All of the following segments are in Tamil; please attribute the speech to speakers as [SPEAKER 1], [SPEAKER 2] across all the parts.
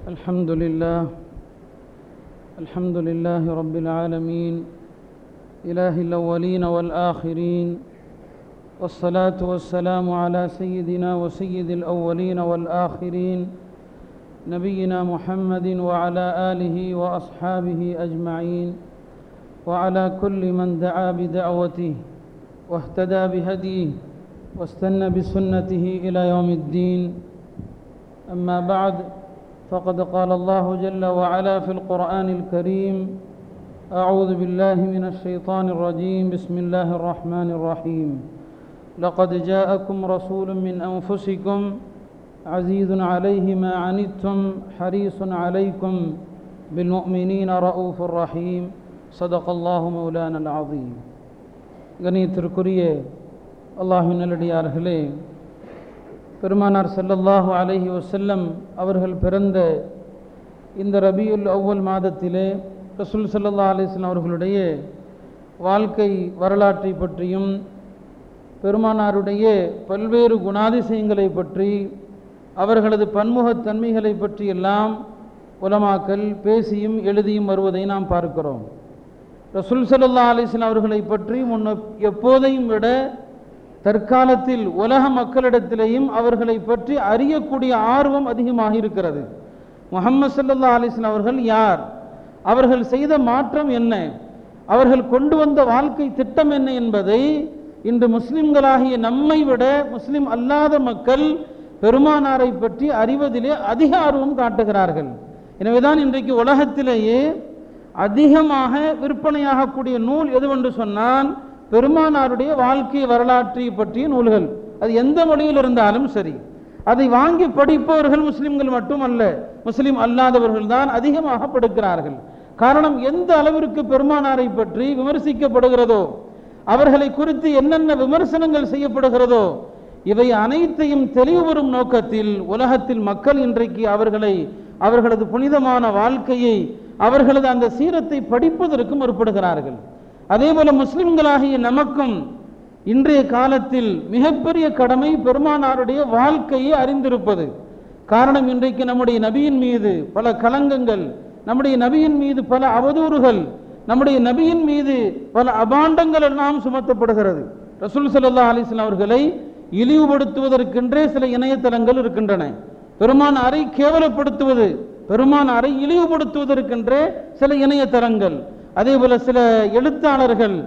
[SPEAKER 1] الحمد لله الحمد لله رب العالمين إله الأولين والآخرين والصلاة والسلام على سيدنا وسيد الأولين والآخرين نبينا محمد وعلى آله وأصحابه أجمعين وعلى كل من دعا بدعوته واهتدى بهديه واستنى بسنته إلى يوم الدين أما بعد فقد قال الله جل وعلا في القرآن الكريم أعوذ بالله من الشيطان الرجيم بسم الله الرحمن الرحيم لقد جاءكم رسول من أنفسكم عزيز عليه ما عنتم حريص عليكم بالمؤمنين رؤوف رحيم صدق الله مولانا العظيم கணியத்திற்குரிய அல்லாஹின் நல்லடியார்களே பெருமானார் ஸல்லல்லாஹு அலைஹி வஸல்லம் அவர்கள் பிறந்த இந்த ரபியுல் அவ்வல் மாதத்திலே ரசூல் ஸல்லல்லாஹு அலைஹி வஸல்லம் அவர்களுடைய வாழ்க்கை வரலாற்றை பற்றியும் பெருமானாருடைய பல்வேறு குணாதிசயங்களை பற்றி அவர்களது பன்முகத்தன்மைகளை பற்றியெல்லாம் உலமாக்கல் பேசியும் எழுதியும் வருவதை நாம் பார்க்கிறோம் ரசூல் ஸல்லல்லாஹு அலைஹி வஸல்லம் அவர்களை பற்றி முன்ன எப்போதையும் விட தற்காலத்தில் உலக மக்களிடத்திலேயும் அவர்களை பற்றி அறியக்கூடிய ஆர்வம் அதிகமாக இருக்கிறது முகமது சல்லா அலிஸ்லாம் அவர்கள் யார் அவர்கள் செய்த மாற்றம் என்ன அவர்கள் கொண்டு வந்த வாழ்க்கை திட்டம் என்ன என்பதை இன்று முஸ்லிம்களாகிய நம்மை விட முஸ்லிம் அல்லாத மக்கள் பெருமானாரை பற்றி அறிவதிலே அதிக ஆர்வம் காட்டுகிறார்கள் எனவேதான் இன்றைக்கு உலகத்திலேயே அதிகமாக விற்பனையாகக்கூடிய நூல் எதுவென்று சொன்னால் பெருமானாருடைய வாழ்க்கை வரலாற்றை பற்றிய நூல்கள் அது எந்த மொழியில் இருந்தாலும் சரி அதை வாங்கி படிப்பவர்கள் முஸ்லிம்கள் மட்டுமல்ல முஸ்லிம் அல்லாதவர்கள் தான் அதிகமாக படுக்கிறார்கள் காரணம் எந்த அளவிற்கு பெருமானாரை பற்றி விமர்சிக்கப்படுகிறதோ அவர்களை குறித்து என்னென்ன விமர்சனங்கள் செய்யப்படுகிறதோ இவை அனைத்தையும் தெளிவுபெறும் நோக்கத்தில் உலகத்தில் மக்கள் இன்றைக்கு அவர்களை அவர்களது புனிதமான வாழ்க்கையை அவர்களது அந்த சீரத்தை படிப்பதற்கு முற்படுகிறார்கள் அதே போல முஸ்லிம்களாகிய நமக்கும் இன்றைய காலத்தில் மிகப்பெரிய கடமை பெருமானாருடைய வாழ்க்கையை அறிந்திருப்பது காரணம் இன்றைக்கு நம்முடைய நபியின் மீது பல களங்கங்கள் நம்முடைய நபியின் மீது பல அவதூறுகள் நம்முடைய நபியின் மீது பல அபாண்டங்கள் எல்லாம் சுமத்தப்படுகிறது ரசூல் சல்லா அலிஸ்லாம் அவர்களை இழிவுபடுத்துவதற்கென்றே சில இணையதளங்கள் இருக்கின்றன பெருமான் அறை கேவலப்படுத்துவது பெருமான் அறை இழிவுபடுத்துவதற்கென்றே சில இணையதளங்கள் அதே போல சில எழுத்தாளர்கள்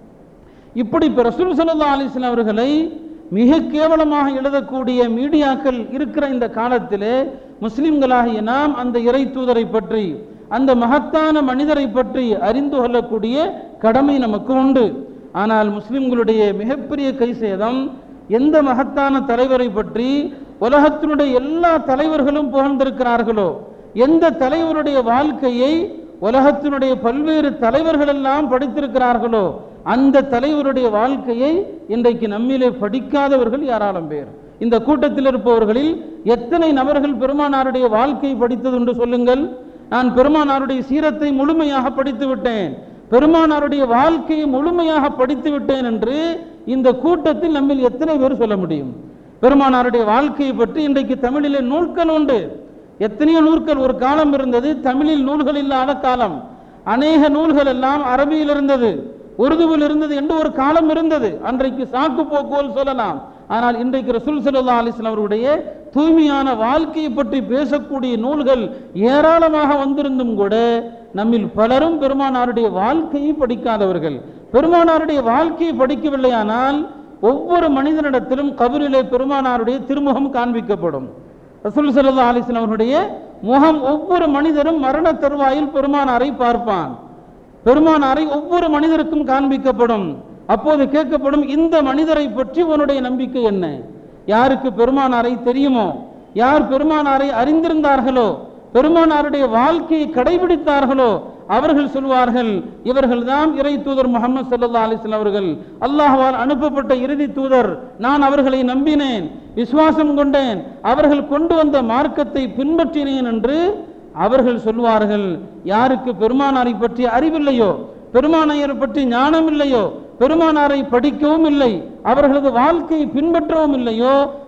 [SPEAKER 1] இப்படி ரசூல் சல்லா அலிஸ்லாம் அவர்களை மிக கேவலமாக எழுதக்கூடிய மீடியாக்கள் இருக்கிற இந்த காலத்திலே முஸ்லிம்களாகிய நாம் அந்த இறை தூதரை பற்றி அந்த மகத்தான மனிதரை பற்றி அறிந்து கொள்ளக்கூடிய கடமை நமக்கு உண்டு ஆனால் முஸ்லிம்களுடைய மிகப்பெரிய கை சேதம் எந்த மகத்தான தலைவரை பற்றி உலகத்தினுடைய எல்லா தலைவர்களும் புகழ்ந்திருக்கிறார்களோ எந்த தலைவருடைய வாழ்க்கையை உலகத்தினுடைய பல்வேறு தலைவர்கள் எல்லாம் படித்திருக்கிறார்களோ அந்த தலைவருடைய வாழ்க்கையை இன்றைக்கு நம்மிலே படிக்காதவர்கள் யாராலும் பேர் இந்த கூட்டத்தில் இருப்பவர்களில் எத்தனை நபர்கள் பெருமானாருடைய வாழ்க்கையை படித்தது என்று சொல்லுங்கள் நான் பெருமானாருடைய சீரத்தை முழுமையாக படித்து விட்டேன் பெருமானாருடைய வாழ்க்கையை முழுமையாக படித்து விட்டேன் என்று இந்த கூட்டத்தில் நம்மில் எத்தனை பேர் சொல்ல முடியும் பெருமானாருடைய வாழ்க்கையை பற்றி இன்றைக்கு தமிழிலே நூல்கள் உண்டு எத்தனையோ நூல்கள் ஒரு காலம் இருந்தது தமிழில் நூல்கள் இல்லாத காலம் அநேக நூல்கள் எல்லாம் அரபியில் இருந்தது உருதுவில் இருந்தது என்று ஒரு காலம் இருந்தது அன்றைக்கு சாக்கு போக்குவல் சொல்லலாம் ஆனால் இன்றைக்கு ரசூல் சல்லா அலிஸ்லாம் அவருடைய தூய்மையான வாழ்க்கையை பற்றி பேசக்கூடிய நூல்கள் ஏராளமாக வந்திருந்தும் கூட நம்மில் பலரும் பெருமானாருடைய வாழ்க்கையை படிக்காதவர்கள் பெருமானாருடைய வாழ்க்கையை படிக்கவில்லையானால் ஒவ்வொரு மனிதனிடத்திலும் கபரிலே பெருமானாருடைய திருமுகம் காண்பிக்கப்படும் ரசூல் சல்லா அலிஸ்லாம் அவருடைய முகம் ஒவ்வொரு மனிதரும் மரண தருவாயில் பெருமானாரை பார்ப்பான் பெருமானாரை ஒவ்வொரு மனிதருக்கும் காண்பிக்கப்படும் அப்போது கேட்கப்படும் இந்த மனிதரை பற்றி உன்னுடைய நம்பிக்கை என்ன யாருக்கு பெருமானாரை தெரியுமோ யார் பெருமானாரை அறிந்திருந்தார்களோ பெருமானாருடைய வாழ்க்கையை கடைபிடித்தார்களோ அவர்கள் சொல்வார்கள் இவர்கள் தான் இறை தூதர் முகமது சல்லா அலிஸ்லாம் அவர்கள் அல்லாஹ்வால் அனுப்பப்பட்ட இறுதி தூதர் நான் அவர்களை நம்பினேன் விசுவாசம் கொண்டேன் அவர்கள் கொண்டு வந்த மார்க்கத்தை பின்பற்றினேன் என்று அவர்கள் சொல்வார்கள் யாருக்கு பெருமானாரை பற்றி அறிவில்லையோ பெருமானாரை பற்றி ஞானம் இல்லையோ பெருமானாரை படிக்கவும் இல்லை அவர்களது வாழ்க்கையை பின்பற்றவும் இல்லையோ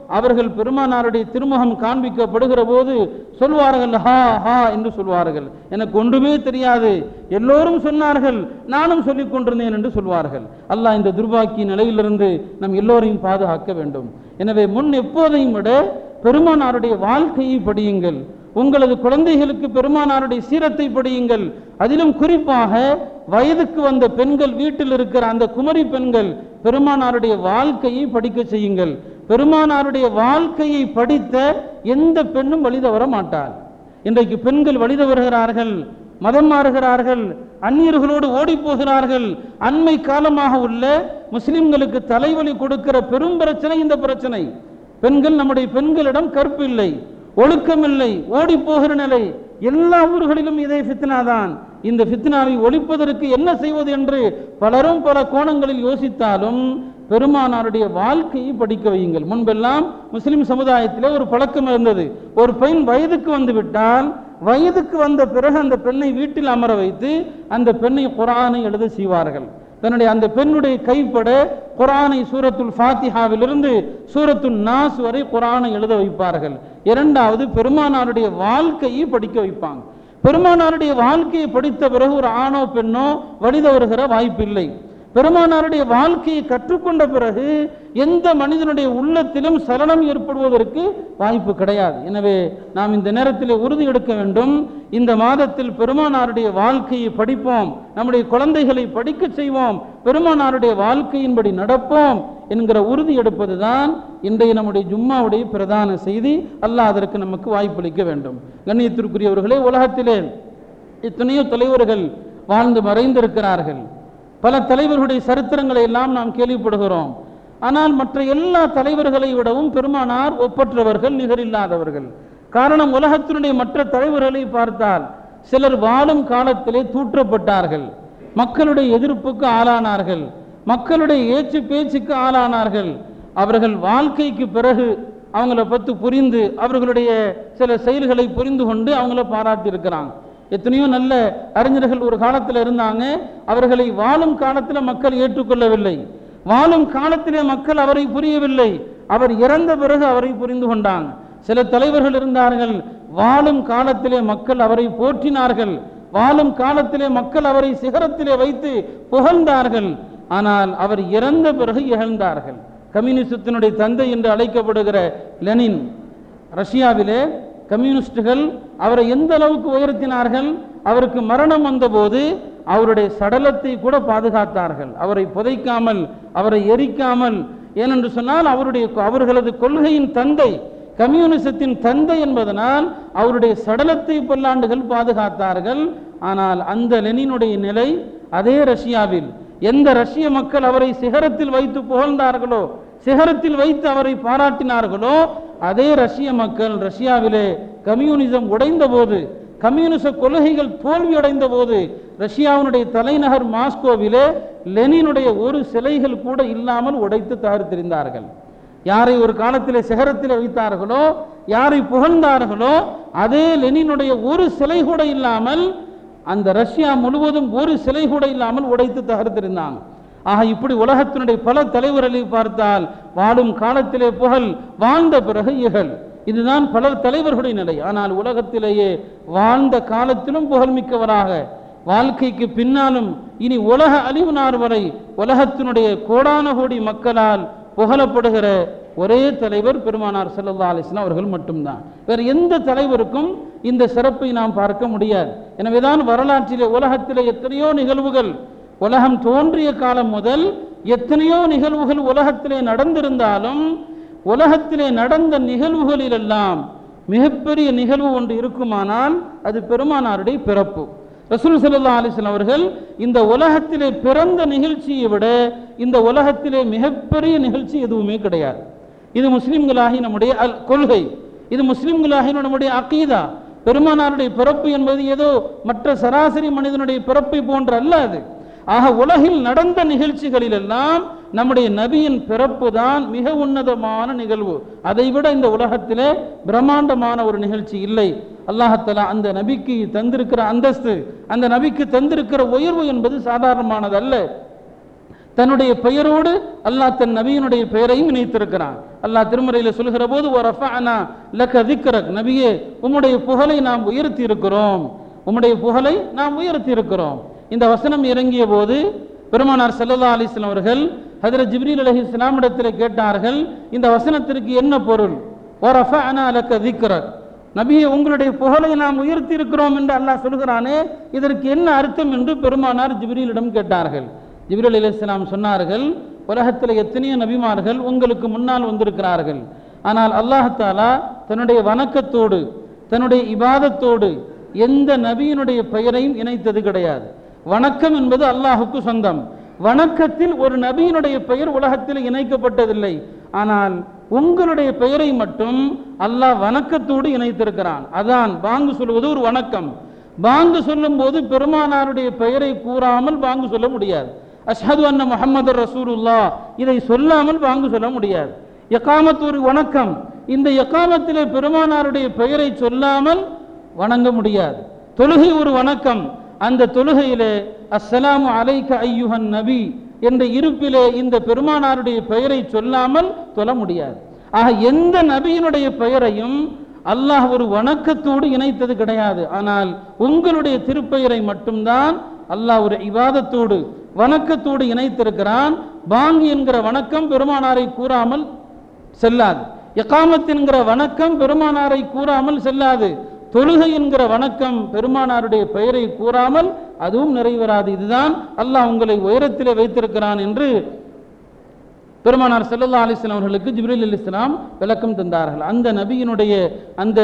[SPEAKER 1] அவர்கள் பெருமானாருடைய திருமுகம் காண்பிக்கப்படுகிற போது சொல்வார்கள் ஹா ஹா என்று சொல்வார்கள் எனக்கு ஒன்றுமே தெரியாது எல்லோரும் சொன்னார்கள் நானும் சொல்லிக் கொண்டிருந்தேன் என்று சொல்வார்கள் அல்லாஹ் இந்த துர்பாக்கிய நிலையிலிருந்து நம் எல்லோரையும் பாதுகாக்க வேண்டும் எனவே முன் எப்போதையும் விட பெருமானாருடைய வாழ்க்கையை படியுங்கள் உங்களது குழந்தைகளுக்கு பெருமானாருடைய சீரத்தை படியுங்கள் அதிலும் குறிப்பாக வயதுக்கு வந்த பெண்கள் வீட்டில் இருக்கிற அந்த குமரி பெண்கள் பெருமானாருடைய வாழ்க்கையை படிக்க செய்யுங்கள் பெருமானாருடைய வாழ்க்கையை படித்த எந்த பெண்ணும் வழி தவற மாட்டாள் இன்றைக்கு பெண்கள் வழி தவறுகிறார்கள் மதம் மாறுகிறார்கள் அந்நியர்களோடு ஓடி போகிறார்கள் அண்மை காலமாக உள்ள முஸ்லிம்களுக்கு தலைவலி கொடுக்கிற பெரும் பிரச்சனை இந்த பிரச்சனை பெண்கள் நம்முடைய பெண்களிடம் கற்பு இல்லை ஒழுக்கமில்லை ஓடி போகிற நிலை எல்லா ஊர்களிலும் இதே ஃபித்னா தான் இந்த ஃபித்னாவை ஒழிப்பதற்கு என்ன செய்வது என்று பலரும் பல கோணங்களில் யோசித்தாலும் பெருமானாருடைய வாழ்க்கையை படிக்க வையுங்கள் முன்பெல்லாம் முஸ்லிம் சமுதாயத்திலே ஒரு பழக்கம் இருந்தது ஒரு பெண் வயதுக்கு வந்து விட்டால் வயதுக்கு வந்த பிறகு அந்த பெண்ணை வீட்டில் அமர வைத்து அந்த பெண்ணை குரானை எழுத செய்வார்கள் தன்னுடைய அந்த பெண்ணுடைய கைப்பட குரானை சூரத்துல் ஃபாத்திஹாவிலிருந்து சூரத்துல் நாஸ் வரை குரானை எழுத வைப்பார்கள் இரண்டாவது பெருமானாருடைய வாழ்க்கையை படிக்க வைப்பாங்க பெருமானாருடைய வாழ்க்கையை படித்த பிறகு ஒரு ஆணோ பெண்ணோ வழித வருகிற வாய்ப்பில்லை பெருமானாருடைய வாழ்க்கையை கற்றுக்கொண்ட பிறகு எந்த மனிதனுடைய உள்ளத்திலும் சலனம் ஏற்படுவதற்கு வாய்ப்பு கிடையாது எனவே நாம் இந்த நேரத்தில் உறுதி எடுக்க வேண்டும் இந்த மாதத்தில் பெருமானாருடைய வாழ்க்கையை படிப்போம் நம்முடைய குழந்தைகளை படிக்க செய்வோம் பெருமானாருடைய வாழ்க்கையின்படி நடப்போம் என்கிற உறுதி எடுப்பதுதான் இன்றைய நம்முடைய ஜும்மாவுடைய பிரதான செய்தி அல்லாஹ் அதற்கு நமக்கு வாய்ப்பளிக்க வேண்டும் கண்ணியத்திற்குரியவர்களே உலகத்திலே எத்தனையோ தலைவர்கள் வாழ்ந்து மறைந்திருக்கிறார்கள் பல தலைவர்களுடைய சரித்திரங்களை எல்லாம் நாம் கேள்விப்படுகிறோம் ஆனால் மற்ற எல்லா தலைவர்களை விடவும் பெருமானார் ஒப்பற்றவர்கள் நிகரில்லாதவர்கள் காரணம் உலகத்தினுடைய மற்ற தலைவர்களை பார்த்தால் சிலர் வாழும் காலத்திலே தூற்றப்பட்டார்கள் மக்களுடைய எதிர்ப்புக்கு ஆளானார்கள் மக்களுடைய ஏச்சு பேச்சுக்கு ஆளானார்கள் அவர்கள் வாழ்க்கைக்கு பிறகு அவங்கள பற்றி புரிந்து அவர்களுடைய சில செயல்களை புரிந்து கொண்டு அவங்கள பாராட்டி இருக்கிறாங்க எத்தனையோ நல்ல அறிஞர்கள் ஒரு காலத்தில் இருந்தாங்க அவர்களை வாழும் காலத்தில் மக்கள் ஏற்றுக்கொள்ளவில்லை வாழும் காலத்திலே மக்கள் அவரை புரியவில்லை அவர் இறந்த பிறகு அவரை புரிந்து கொண்டாங்க சில தலைவர்கள் இருந்தார்கள் வாழும் காலத்திலே மக்கள் அவரை போற்றினார்கள் வாழும் காலத்திலே மக்கள் அவரை சிகரத்திலே வைத்து புகழ்ந்தார்கள் ஆனால் அவர் இறந்த பிறகு இகழ்ந்தார்கள் கம்யூனிசத்தினுடைய தந்தை என்று அழைக்கப்படுகிற லெனின் ரஷ்யாவிலே கம்யூனிஸ்டுகள் அவரை எந்த அளவுக்கு உயர்த்தினார்கள் அவருக்கு மரணம் வந்தபோது அவருடைய சடலத்தை கூட பாதுகாத்தார்கள் அவரை புதைக்காமல் அவரை எரிக்காமல் ஏனென்று சொன்னால் அவருடைய அவர்களது கொள்கையின் தந்தை கம்யூனிசத்தின் தந்தை என்பதனால் அவருடைய சடலத்தை பல்லாண்டுகள் பாதுகாத்தார்கள் ஆனால் அந்த லெனினுடைய நிலை அதே ரஷ்யாவில் எந்த ரஷ்ய மக்கள் அவரை சிகரத்தில் வைத்து புகழ்ந்தார்களோ சிகரத்தில் வைத்து அவரை பாராட்டினார்களோ அதே ரஷ்ய மக்கள் ரஷ்யாவிலே கம்யூனிசம் உடைந்த போது கம்யூனிச கொள்கைகள் தோல்வியடைந்த போது ரஷ்யாவினுடைய தலைநகர் மாஸ்கோவிலே லெனினுடைய ஒரு சிலைகள் கூட இல்லாமல் உடைத்து தகர்த்தெறிந்தார்கள் யாரை ஒரு காலத்திலே சிகரத்தில் வைத்தார்களோ யாரை புகழ்ந்தார்களோ அதே லெனினுடைய ஒரு சிலை கூட இல்லாமல் அந்த ரஷ்யா முழுவதும் ஒரு சிலை கூட இல்லாமல் உடைத்து தகர்த்திருந்தாங்க ஆக இப்படி உலகத்தினுடைய பல தலைவர்களை பார்த்தால் வாழும் காலத்திலே புகழ் வாழ்ந்த பிறகு இகழ் இதுதான் பல தலைவர்களுடைய நிலை ஆனால் உலகத்திலேயே வாழ்ந்த காலத்திலும் புகழ்மிக்கவராக வாழ்க்கைக்கு பின்னாலும் இனி உலக அழிவு நாள் வரை உலகத்தினுடைய கோடான கோடி மக்களால் புகழப்படுகிற ஒரே தலைவர் பெருமானார் ஸல்லல்லாஹு அலைஹி வஸல்லம் அவர்கள் மட்டும்தான் வேறு எந்த தலைவருக்கும் இந்த சிறப்பை நாம் பார்க்க முடியாது எனவேதான் வரலாற்றிலே உலகத்திலே எத்தனையோ நிகழ்வுகள் உலகம் தோன்றிய காலம் முதல் எத்தனையோ நிகழ்வுகள் உலகத்திலே நடந்திருந்தாலும் உலகத்திலே நடந்த நிகழ்வுகளிலெல்லாம் மிகப்பெரிய நிகழ்வு ஒன்று இருக்குமானால் அது பெருமானாருடைய பிறப்பு ரசூல் ஸல்லல்லாஹு அலைஹி வஸல்லம் அவர்கள் இந்த உலகத்திலே பிறந்த நிகழ்ச்சியை விட இந்த உலகத்திலே மிகப்பெரிய நிகழ்ச்சி எதுவுமே கிடையாது இது முஸ்லிம்களாகி நம்முடைய அல் கொள்கை இது முஸ்லிம்களாகி நம்முடைய அகீதா பெருமானாருடைய பிறப்பு என்பது ஏதோ மற்ற சராசரி மனிதனுடைய பிறப்பை போன்ற அல்ல அது ஆக உலகில் நடந்த நிகழ்ச்சிகளிலெல்லாம் நம்முடைய நபியின் பிறப்பு தான் மிக உன்னதமான நிகழ்வு அதைவிட இந்த உலகத்திலே பிரம்மாண்டமான ஒரு நிகழ்ச்சி இல்லை அல்லாஹத்தலா அந்த நபிக்கு தந்திருக்கிற அந்தஸ்து அந்த நபிக்கு தந்திருக்கிற உயர்வு என்பது சாதாரணமானது அல்ல தன்னுடைய பெயரோடு அல்லாஹ் தன் நபியினுடைய பெயரையும் இணைத்திருக்கிறான் அல்லாஹ் திருமறையில் சொல்கிற போது ஒரு லக்க திக்ரக் நபியே உம்முடைய புகழை நாம் உயர்த்தி இருக்கிறோம் உம்முடைய புகழை நாம் உயர்த்தி இருக்கிறோம் இந்த வசனம் இறங்கிய போது பெருமானார் சல்லல்லா அலிஸ்லாம் அவர்கள் ஹதரத் ஜிப்ரீல் அலஹி இஸ்லாமிடத்தில் கேட்டார்கள் இந்த வசனத்திற்கு என்ன பொருள் ஒரு லக்க திக்ரக் நபியே உங்களுடைய புகழை நாம் உயர்த்தி இருக்கிறோம் என்று அல்லாஹ் சொல்கிறானே இதற்கு என்ன அர்த்தம் என்று பெருமானார் ஜிப்ரீலிடம் கேட்டார்கள் ஜிப்ரீல் அலிஸ்லாம் சொன்னார்கள் உலகத்தில் எத்தனையோ நபிமார்கள் உங்களுக்கு முன்னால் வந்திருக்கிறார்கள் ஆனால் அல்லாஹாலா தன்னுடைய வணக்கத்தோடு தன்னுடைய இபாதத்தோடு எந்த நபியினுடைய பெயரையும் இணைத்தது கிடையாது வணக்கம் என்பது அல்லாஹுக்கு சொந்தம் வணக்கத்தில் ஒரு நபியினுடைய பெயர் உலகத்தில் இணைக்கப்பட்டதில்லை ஆனால் உங்களுடைய பெயரை மட்டும் அல்லாஹ் வணக்கத்தோடு இணைத்திருக்கிறான் அதான் பாங்கு சொல்வது ஒரு வணக்கம் பாங்கு சொல்லும் போது பெருமானாருடைய பெயரை கூறாமல் பாங்கு சொல்ல முடியாது அஷ்ஹது அன்ன முஹம்மது ரசூலுல்லா இதை சொல்லாமல் பாங்கு சொல்ல முடியாது எக்காமத் ஒரு வணக்கம் இந்த எக்காமத்திலே பெருமானாருடைய பெயரை சொல்லாமல் வணங்க முடியாது தொழுகை ஒரு வணக்கம் அந்த தொழுகையிலே அஸ்ஸலாமு அலைக்க ஐயுஹன் நபி என்ற இருப்பிலே இந்த பெருமானாருடைய பெயரை சொல்லாமல் தொழ முடியாது ஆக எந்த நபியினுடைய பெயரையும் அல்லாஹ் ஒரு வணக்கத்தோடு இணைத்தது கிடையாது ஆனால் உங்களுடைய திருப்பெயரை மட்டும்தான் அல்லாஹ் ஒரு இவாதத்தோடு வணக்கத்தோடு இணைத்திருக்கிறான் பாங்கு என்கிற வணக்கம் பெருமானாரை கூறாமல் செல்லாது எக்காமத் என்கிற வணக்கம் பெருமானாரை கூறாமல் செல்லாது தொழுகை என்கிற வணக்கம் பெருமானாருடைய பெயரை கூறாமல் அதுவும் நிறைவேறாது இதுதான் அல்லாஹ் உங்களை உயரத்திலே வைத்திருக்கிறான் என்று பெருமானார் செல்லல்லா அலிஸ்லாம் அவர்களுக்கு ஜிப்ரீல் அலி இஸ்லாம் விளக்கம் தந்தார்கள் அந்த நபியினுடைய அந்த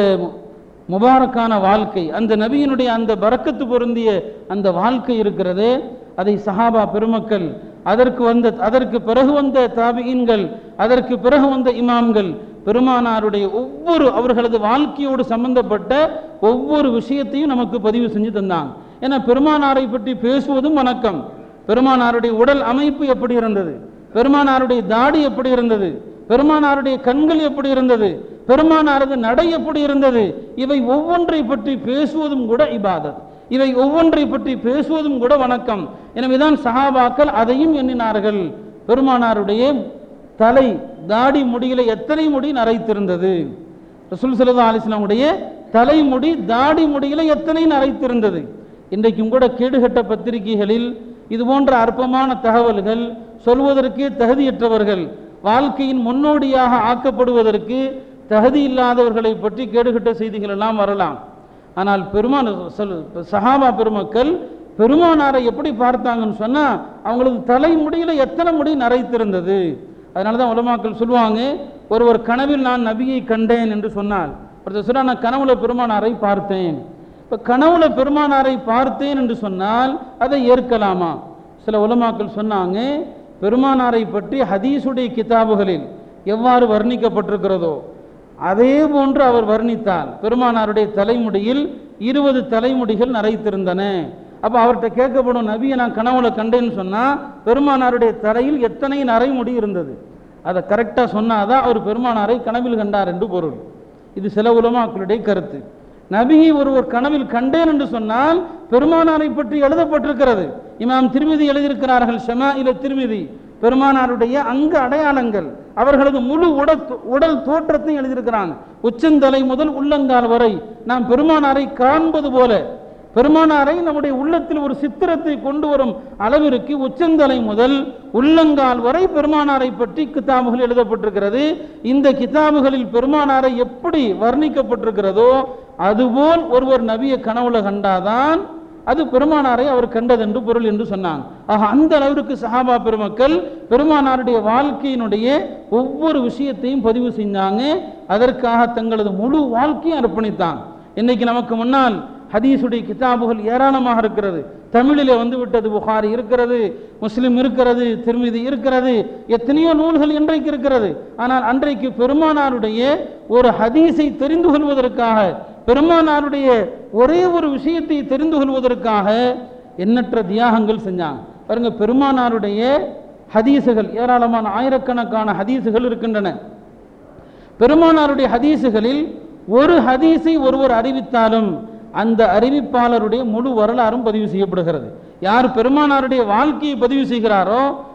[SPEAKER 1] முபாரக்கான வாழ்க்கை அந்த நபியினுடைய அந்த பறக்கத்து பொருந்திய அந்த வாழ்க்கை இருக்கிறதே அதை சஹாபா பெருமக்கள் அதற்கு வந்த அதற்கு பிறகு வந்த தாபியின்கள் அதற்கு பிறகு வந்த இமாம்கள் பெருமானாருடைய ஒவ்வொரு அவர்களது வாழ்க்கையோடு சம்பந்தப்பட்ட ஒவ்வொரு விஷயத்தையும் நமக்கு பதிவு செஞ்சு தந்தாங்க ஏன்னா பெருமானாரை பற்றி பேசுவதும் வணக்கம் பெருமானாருடைய உடல் அமைப்பு எப்படி இருந்தது பெருமானாருடைய தாடி எப்படி இருந்தது பெருமானாருடைய கண்கள் எப்படி இருந்தது பெருமானாரது நடை எப்படி இருந்தது இவை ஒவ்வொன்றை பற்றி பேசுவதும் கூட இபாதத் இவை ஒவ்வொன்றை பற்றி பேசுவதும் கூட வணக்கம் எனவேதான் சஹாபாக்கள் அதையும் எண்ணினார்கள் பெருமானாருடைய தலை தாடி முடியில எத்தனை முடி நரைத்திருந்தது ரசூல் சல்லா அலிஸ்லாமுடைய தலைமுடி தாடி முடியில எத்தனை நரைத்திருந்தது இன்றைக்கும் கூட கேடுகட்ட பத்திரிகைகளில் இது போன்ற அற்பமான தகவல்கள் சொல்வதற்கே தகுதியற்றவர்கள் வாழ்க்கையின் முன்னோடியாக ஆக்கப்படுவதற்கு தகுதி இல்லாதவர்களை பற்றி கேடுகட்ட செய்திகள் எல்லாம் வரலாம் ஆனால் பெருமான் சொல் சஹாபா பெருமக்கள் பெருமானாரை எப்படி பார்த்தாங்கன்னு சொன்னா அவங்களது தலைமுடியில எத்தனை முடி நரைத்திருந்தது அதனால தான் உலமாக்கள் சொல்லுவாங்க ஒருவர் கனவில் நான் நபியை கண்டேன் என்று சொன்னால் ஒருத்தர் சொன்னா நான் கனவுல பெருமானாரை பார்த்தேன் இப்போ கனவுல பெருமானாரை பார்த்தேன் என்று சொன்னால் அதை ஏற்கலாமா சில உலமாக்கள் சொன்னாங்க பெருமானாரை பற்றி ஹதீஸுடைய கிதாபுகளில் எவ்வாறு வர்ணிக்கப்பட்டிருக்கிறதோ அதே போன்று அவர் வர்ணித்தால் பெருமானாருடைய தலைமுடியில் இருபது தலைமுடிகள் நரைத்திருந்தன அப்போ அவர்கிட்ட கேட்கப்படும் நபியை நான் கனவுல கண்டேன்னு சொன்னால் பெருமானாருடைய தலையில் எத்தனை நரைமுடி இருந்தது அதை கரெக்டாக சொன்னாதான் அவர் பெருமானாரை கனவில் கண்டார் என்று பொருள் இது சில உலமாக்களுடைய கருத்து நபியை ஒருவர் கனவில் கண்டேன் என்று சொன்னால் பெருமானாரை பற்றி எழுதப்பட்டிருக்கிறது இமாம் திருமிதி எழுதியிருக்கிறார்கள் ஷமா இல திருமிதி பெருமானாருடைய அங்க அடையாளங்கள் அவர்களது முழு உடல் உடல் தோற்றத்தையும் எழுதியிருக்கிறாங்க உச்சந்தலை முதல் உள்ளங்கால் வரை நாம் பெருமானாரை காண்பது போல பெருமானாரை நம்முடைய உள்ளத்தில் ஒரு சித்திரத்தை கொண்டு வரும் அளவிற்கு உச்சந்தலை முதல் உள்ளங்கால் வரை பெருமானாரை பற்றி கிதாபுகள் எழுதப்பட்டிருக்கிறது இந்த கிதாபுகளில் பெருமானாரை எப்படி வர்ணிக்கப்பட்டிருக்கிறதோ அதுபோல் ஒருவர் நபியை கனவுல கண்டாதான் அது பெருமானாரை அவர் கண்டது என்று பொருள் என்று சொன்னாங்க ஆக அந்த அளவிற்கு சஹாபா பெருமக்கள் பெருமானாருடைய வாழ்க்கையினுடைய ஒவ்வொரு விஷயத்தையும் பதிவு செஞ்சாங்க அதற்காக தங்களது முழு வாழ்க்கையும் அர்ப்பணித்தாங்க இன்னைக்கு நமக்கு முன்னால் ஹதீஸுடைய கிதாபுகள் ஏராளமாக இருக்கிறது தமிழிலே வந்து விட்டது புகாரி இருக்கிறது முஸ்லிம் இருக்கிறது திருமிதி இருக்கிறது எத்தனையோ நூல்கள் இன்றைக்கு இருக்கிறது ஆனால் அன்றைக்கு பெருமானாருடைய ஒரு ஹதீஸை தெரிந்து கொள்வதற்காக பெருமானாருடைய ஒரே ஒரு விஷயத்தை தெரிந்து கொள்வதற்காக எண்ணற்ற தியாகங்கள் செஞ்சாங்க பாருங்க பெருமானாருடைய ஹதீஸுகள் ஏராளமான ஆயிரக்கணக்கான ஹதீஸுகள் இருக்கின்றன பெருமானாருடைய ஹதீஸுகளில் ஒரு ஹதீஸை ஒருவர் அறிவித்தாலும் அந்த அறிவிப்பாளருடைய முழு வரலாறும் பதிவு செய்யப்படுகிறது யார் பெருமானாருடைய வாழ்க்கையை பதிவு செய்கிறாரோ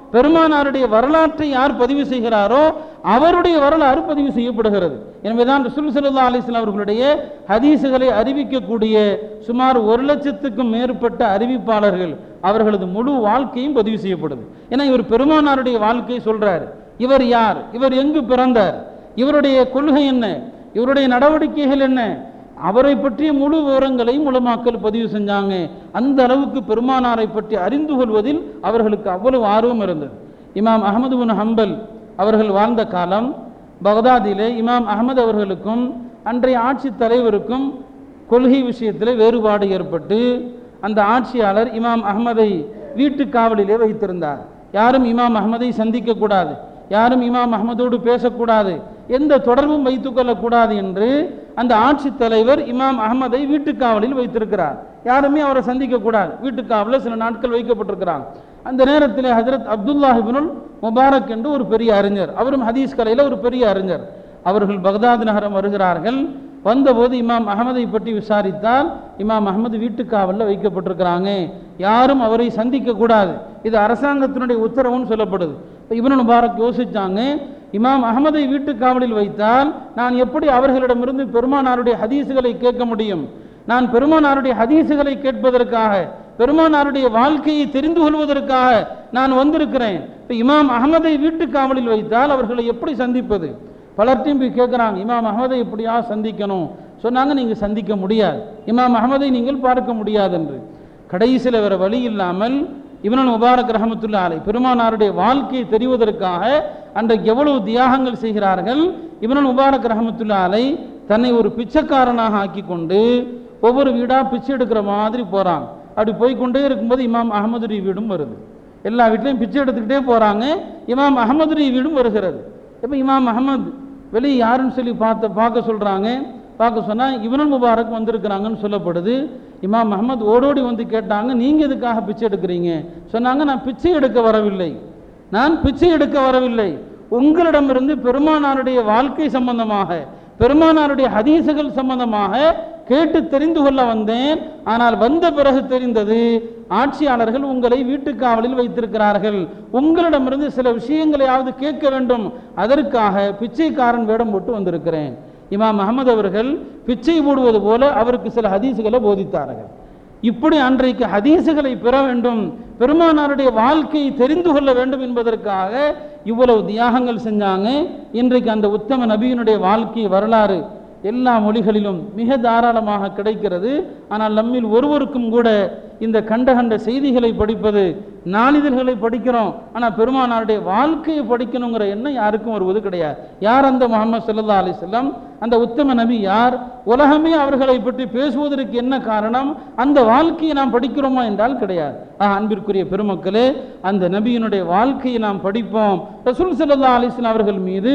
[SPEAKER 1] பெருமானாருடைய வரலாற்றை யார் பதிவு செய்கிறாரோ அவருடைய வரலாறு பதிவு செய்யப்படுகிறது எனவேதான் ரசூல் ஸல்லல்லாஹு அலைஹி வஸல்லம் அவர்களுடைய ஹதீஸுகளை அறிவிக்கக்கூடிய சுமார் ஒரு லட்சத்துக்கும் மேற்பட்ட அறிவிப்பாளர்கள் அவர்களது முழு வாழ்க்கையும் பதிவு செய்யப்படுது ஏன்னா இவர் பெருமானாருடைய வாழ்க்கையை சொல்றார் இவர் யார் இவர் எங்கு பிறந்தார் இவருடைய கொள்கை என்ன இவருடைய நடவடிக்கைகள் என்ன அவரை பற்றிய முழு விவரங்களையும் உலமாக்கல் பதிவு செஞ்சாங்க அந்த அளவுக்கு பெருமானாரை பற்றி அறிந்து கொள்வதில் அவர்களுக்கு அவ்வளவு ஆர்வம் இருந்தது இமாம் அகமது பின் ஹம்பல் அவர்கள் வாழ்ந்த காலம் பகதாதிலே இமாம் அகமது அவர்களுக்கும் அன்றைய ஆட்சி தலைவருக்கும் கொள்கை விஷயத்தில் வேறுபாடு ஏற்பட்டு அந்த ஆட்சியாளர் இமாம் அகமதை வீட்டு காவலிலே வைத்திருந்தார் யாரும் இமாம் அகமதை சந்திக்க கூடாது யாரும் இமாம் அகமதோடு பேசக்கூடாது எந்த தொடர்பும் வைத்துக் கொள்ளக்கூடாது என்று அந்த ஆட்சி தலைவர் இமாம் அகமதை வீட்டுக்காவலில் வைத்திருக்கிறார் யாருமே அவரை சந்திக்க கூடாது வீட்டுக்காவலில் சில நாட்கள் வைக்கப்பட்டிருக்கிறாங்க அந்த நேரத்தில் ஹஜரத் அப்துல்லாஹிபுனுல் முபாரக் என்று ஒரு பெரிய அறிஞர் அவரும் ஹதீஸ் கலையில் ஒரு பெரிய அறிஞர் அவர்கள் பக்தாத் நகரம் வருகிறார்கள் வந்தபோது இமாம் அகமதை பற்றி விசாரித்தால் இமாம் அகமது வீட்டுக்காவலில் வைக்கப்பட்டிருக்கிறாங்க யாரும் அவரை சந்திக்க கூடாது இது அரசாங்கத்தினுடைய உத்தரவுன்னு சொல்லப்படுது இப்போ இப்னு முபாரக் யோசிச்சாங்க இமாம் அகமதை வீட்டுக்காவலில் வைத்தால் நான் எப்படி அவர்களிடமிருந்து பெருமானாருடைய ஹதீஸுகளை கேட்க முடியும் நான் பெருமானாருடைய ஹதீஸுகளை கேட்பதற்காக பெருமானாருடைய வாழ்க்கையை தெரிந்து கொள்வதற்காக நான் வந்திருக்கிறேன் இப்போ இமாம் அகமதை வீட்டுக்காவலில் வைத்தால் அவர்களை எப்படி சந்திப்பது பலர்ட்டையும் போய் கேட்குறாங்க இமாம் அகமதை எப்படியா சந்திக்கணும் சொன்னாங்க நீங்கள் சந்திக்க முடியாது இமாம் அகமதை நீங்கள் பார்க்க முடியாது என்று கடைசியில் வேற வழி இல்லாமல் இவனன் முபாரக் ரஹமத்துல்லா அலை பெருமானாருடைய வாழ்க்கையை தெரிவதற்காக அன்றைக்கு எவ்வளவு தியாகங்கள் செய்கிறார்கள் இவனன் முபாரக் ரஹமத்துல்லா அலை தன்னை ஒரு பிச்சைக்காரனாக ஆக்கி கொண்டு ஒவ்வொரு வீடாக பிச்சை எடுக்கிற மாதிரி போகிறாங்க அப்படி போய்க்கொண்டே இருக்கும்போது இமாம் அகமதுரி வீடும் வருது எல்லா வீட்லையும் பிச்சை எடுத்துக்கிட்டே போகிறாங்க இமாம் அகமதுரி வீடும் வருகிறது இப்போ இமாம் அகமது வெளியே யாருன்னு சொல்லி பார்த்த பார்க்க சொல்கிறாங்க பார்க்க சொன்னால் இவனுல் முபாரக் வந்திருக்கிறாங்கன்னு சொல்லப்படுது இமாம் அஹமத் ஓடோடி வந்து கேட்டாங்க நீங்கள் எதுக்காக பிச்சை எடுக்கிறீங்க சொன்னாங்க நான் பிச்சை எடுக்க வரவில்லை நான் பிச்சை எடுக்க வரவில்லை உங்களிடமிருந்து பெருமானாருடைய வாழ்க்கை சம்பந்தமாக பெருமானாருடைய ஹதீசுகள் சம்பந்தமாக கேட்டு தெரிந்து கொள்ள வந்தேன் ஆனால் வந்த பிறகு தெரிந்தது ஆட்சியாளர்கள் உங்களை வீட்டுக்காவலில் வைத்திருக்கிறார்கள் உங்களிடமிருந்து சில விஷயங்களையாவது கேட்க வேண்டும் அதற்காக பிச்சைக்காரன் வேடம் போட்டு வந்திருக்கிறேன் இமாம் அகமது அவர்கள் பிச்சை போடுவது போல அவருக்கு சில ஹதீசுகளை போதித்தார்கள் இப்படி அன்றைக்கு ஹதீசுகளை பெற வேண்டும் பெருமானாருடைய வாழ்க்கையை தெரிந்து கொள்ள வேண்டும் என்பதற்காக இவ்வளவு தியாகங்கள் செஞ்சாங்க இன்றைக்கு அந்த உத்தம நபியினுடைய வாழ்க்கை வரலாறு எல்லா மொழிகளிலும் மிக தாராளமாக கிடைக்கிறது ஆனால் நம்மில் ஒருவருக்கும் கூட இந்த கண்ட கண்ட செய்திகளை படிப்பது நாளிதழ்களை படிக்கிறோம் ஆனால் பெருமானாருடைய வாழ்க்கையை படிக்கணுங்கிற எண்ணம் யாருக்கும் வருவது கிடையாது யார் அந்த முகமது சல்லா அலிஸ்லாம் அந்த உத்தம நபி யார் உலகமே அவர்களை பற்றி பேசுவதற்கு என்ன காரணம் அந்த வாழ்க்கையை நாம் படிக்கிறோமா என்றால் கிடையாது ஆஹ் அன்பிற்குரிய பெருமக்களே அந்த நபியினுடைய வாழ்க்கையை நாம் படிப்போம் ரசூல் சல்லா அலிஸ்லாம் அவர்கள் மீது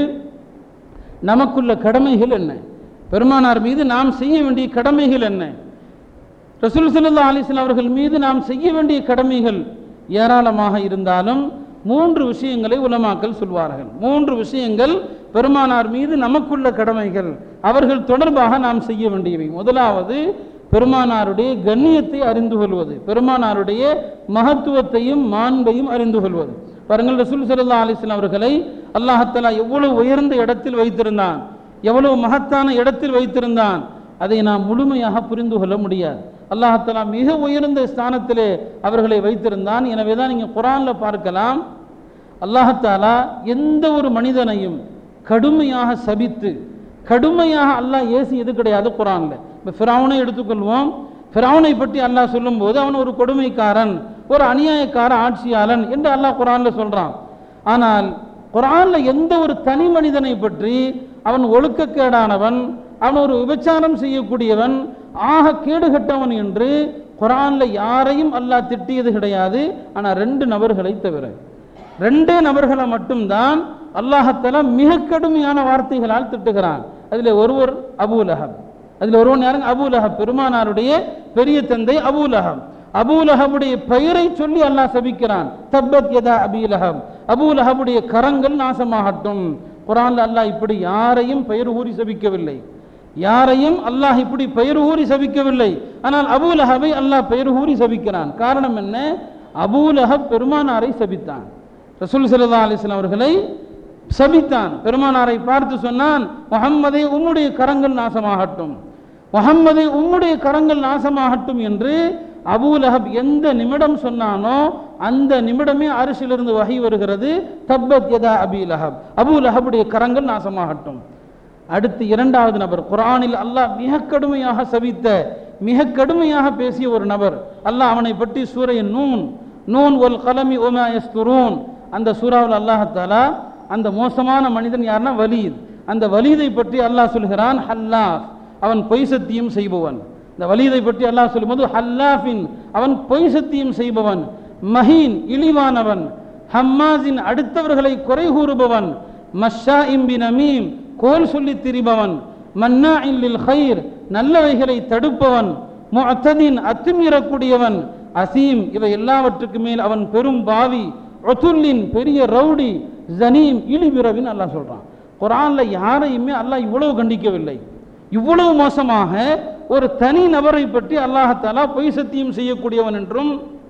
[SPEAKER 1] நமக்குள்ள கடமைகள் என்ன பெருமானார் மீது நாம் செய்ய வேண்டிய கடமைகள் என்ன ரசூல் சல்லா அலிஸ்லாம் அவர்கள் மீது நாம் செய்ய வேண்டிய கடமைகள் ஏராளமாக இருந்தாலும் மூன்று விஷயங்களை உலமாக்கல் சொல்வார்கள் மூன்று விஷயங்கள் பெருமானார் மீது நமக்குள்ள கடமைகள் அவர்கள் தொடர்பாக நாம் செய்ய வேண்டியவை முதலாவது பெருமானாருடைய கண்ணியத்தை அறிந்து கொள்வது பெருமானாருடைய மகத்துவத்தையும் மாண்பையும் அறிந்து கொள்வது பாருங்கள் ரசூல் சல்லா அலிஸ்லாம் அவர்களை அல்லாஹத்தலா எவ்வளவு உயர்ந்த இடத்தில் வைத்திருந்தான் எவ்வளவு மகத்தான இடத்தில் வைத்திருந்தான் அதை நாம் முழுமையாக புரிந்து கொள்ள முடியாது அல்லாஹத்தலா மிக உயர்ந்த ஸ்தானத்திலே அவர்களை வைத்திருந்தான் எனவே தான் நீங்கள் குரானில் பார்க்கலாம் அல்லாஹத்தாலா எந்த ஒரு மனிதனையும் கடுமையாக சபித்து கடுமையாக அல்லாஹ் ஏசியது கிடையாது குரானில் இப்போ ஃபிரௌனை எடுத்துக்கொள்வோம் ஃபிரௌனை பற்றி அல்லாஹ் சொல்லும்போது அவன் ஒரு கொடுமைக்காரன் ஒரு அநியாயக்கார ஆட்சியாளன் என்று அல்லாஹ் குரானில் சொல்கிறான் ஆனால் குரானில் எந்த ஒரு தனி மனிதனை பற்றி அவன் ஒழுக்கக்கேடானவன் அவன் ஒரு விபச்சாரம் செய்யக்கூடியவன் ஆக கேடுகட்டவன் என்று குரான்ல யாரையும் அல்லாஹ் திட்டியது கிடையாது ஆனால் ரெண்டு நபர்களை தவிர ரெண்டே நபர்களை மட்டும்தான் அல்லாஹத்தலா மிக கடுமையான வார்த்தைகளால் திட்டுகிறான் அதில் ஒருவர் அபூலஹப் அதில் ஒருவன் யாருங்க அபூலஹப் பெருமானாருடைய பெரிய தந்தை அபூலஹப் அபூலஹபுடைய பெயரை சொல்லி அல்லாஹ் சபிக்கிறான் தப்பத் யதா அபீலஹப் அபூலஹபுடைய கரங்கள் நாசமாகட்டும் குரான்ல அல்லாஹ் இப்படி யாரையும் பெயர் ஊறி சபிக்கவில்லை யாரையும் அல்லாஹ் இப்படி பெயர் ஊறி சபிக்கவில்லை ஆனால் அபூலஹபை அல்லாஹ் பெயர் ஊறி சபிக்கிறான் காரணம் என்ன அபூலஹப் பெருமானாரை சபித்தான் ரசூல் ஸல்லல்லாஹு அலைஹி வஸல்லம் அவர்களை சபித்தான் பெருமானாரை பார்த்து சொன்னான் முஹம்மதே உம்முடைய கரங்கள் நாசமாகட்டும் முஹம்மதே உம்முடைய கரங்கள் நாசமாகட்டும் என்று அபூ லஹப் எந்த நிமிடம் சொன்னானோ அந்த நிமிடமே அரிசிலிருந்து வகை வருகிறது தப்பத் யதா அபி லஹப் அபூ லஹபுடைய கரங்கள் நாசமாகட்டும் அடுத்து இரண்டாவது நபர் குர்ஆனில் அல்லாஹ் மிக கடுமையாக சபித்த மிக கடுமையாக பேசிய ஒரு நபர் அல்லாஹ் அவனை பற்றி சூரை நூன் நூன் ஒல் கலமி ஒமா யஸ்துரூன் அந்த சூறாவில் அல்லாஹ் தாலா அந்த மோசமான மனிதன் யாருன்னா வலீத் அந்த வலீதை பற்றி அல்லாஹ் சொல்கிறான் ஹல்லாஃப் அவன் பொய் சத்தியம் செய்பவன் இந்த வலீதை பற்றி அல்லாஹ் சொல்லும்போது ஹல்லாஃபின் அவன் பொய் சத்தியம் செய்பவன் மஹீன் இழிவானவன் ஹம்மாஸின் அடுத்தவர்களை குறை கூறுபவன் மஷா இம்பி நமீம் கோல் சொல்லி திரிபவன் மன்னா இல்லில் ஹைர் நல்லவைகளை தடுப்பவன் முஅத்ததின் அத்துமீறக்கூடியவன் அசீம் இவை எல்லாவற்றுக்கு மேல் அவன் பெரும் பாவி ஒத்துல்லின் பெரிய ரவுடி ஜனீம் இழிபிறவின் அல்லாஹ் சொல்றான் குரான்ல யாரையுமே அல்லாஹ் இவ்வளவு கண்டிக்கவில்லை இவ்வளவு மோசமாக ஒரு தனி நபரை பற்றி அல்லாஹத்தாலா பொய் சத்தியம் செய்யக்கூடியவன் என்றும்